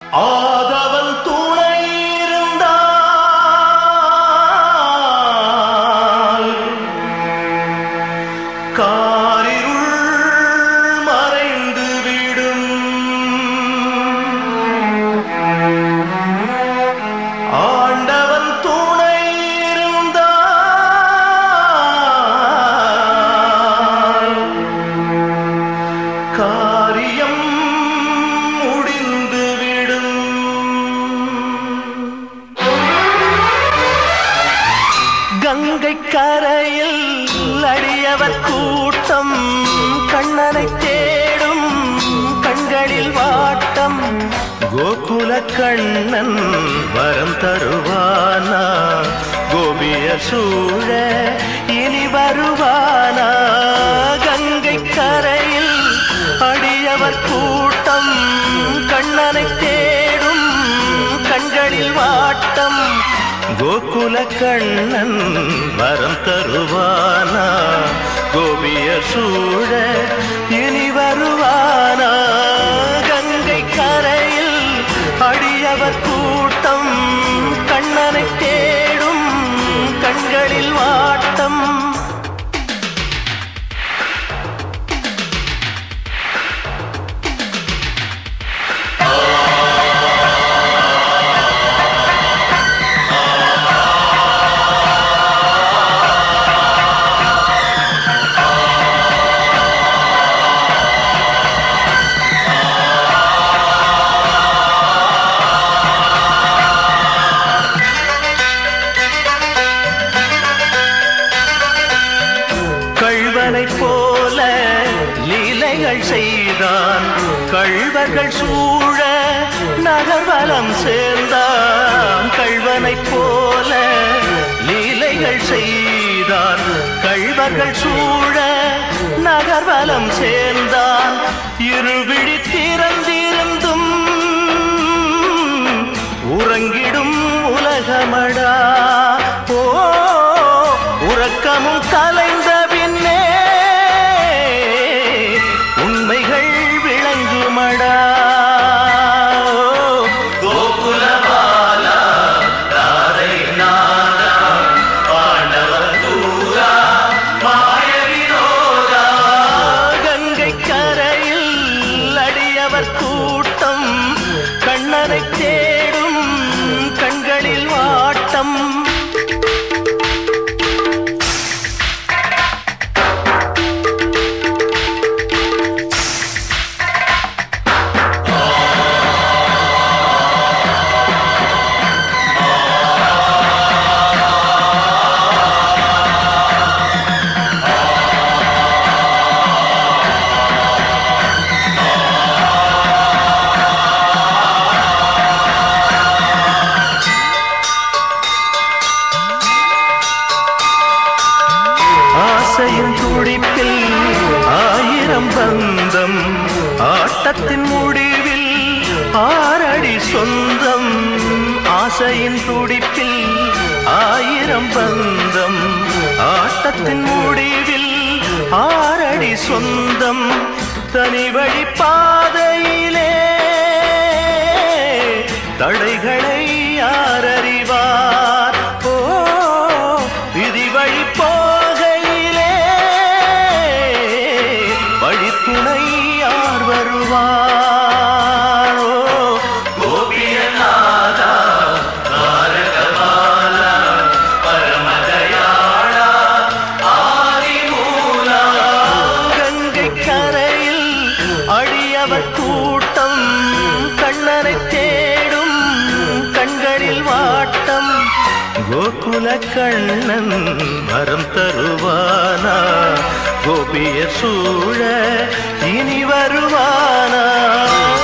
ஆதவன் துணை இருந்தால் காரிருள் மறைந்து விடும் ஆண்டவன் துணை இருந்தால் காரியம் முடிந்துவிடும் கங்கை கரையில் அடியவர் கூட்டம் கண்ணனை தேடும் கண்களில் வாட்டம் கோகுல கண்ணன் வரம் தருவானா கோபிய சூழ இனி வருவானா கங்கை கரையில் அடியவர் கூட்டம் கண்ணனை தேடும் கண்களில் வாட்டம் கோகுல கண்ணன் வரம் தருவானா கோபிய சூழ இனி வருவானா கங்கை கரையில் அடியவர் கூட்டம் கண்ணனை தேடும் கண்களில் வாட்டம் கள்வனைப் போல லீலைகள் செய்தான் கள்வர்கள் சூழ நகர்வலம் சேர்ந்தான் கள்வனைப் போல லீலைகள் செய்தான் கள்வர்கள் சூழ நகர்வலம் சேர்ந்தான் இருவிழி திறந்திருந்தும் உறங்கிடும் உலகமடா ஓ உறக்கமும் கலைந்த பின்னே உண்மைகள் விளங்குமடா கோகுலபாலா ராதை நாதா பாண்டவர் தூரா மாய வினோதா கங்கை கரையில் அடியவர் கூட்டம் கண்ணனை தேடும் கண்களில் வாட்டம் ஆசையின் துடிப்பில் ஆயிரம் பந்தம் ஆட்டத்தின் முடிவில் ஆறடி சொந்தம் ஆசையின் துடிப்பில் ஆயிரம் பந்தம் ஆட்டத்தின் முடிவில் ஆறடி சொந்தம் தனி வழி பாதையிலே தடைகளை யார் அறிவார் ஓ விதி வழி போகையிலே வழித்துணை யார் வருவார் ஓ கோபியநாதா தாரகபாலா பரமதயாளா ஆதிமூலா கங்கை கரையில் அடியவர் கூட்டம் கண்ணனை தேடும் கண்களில் வாட்டம் கோகுல கண்ணன் வரம் தருவானா கோபிய சூழ இனி வருவானா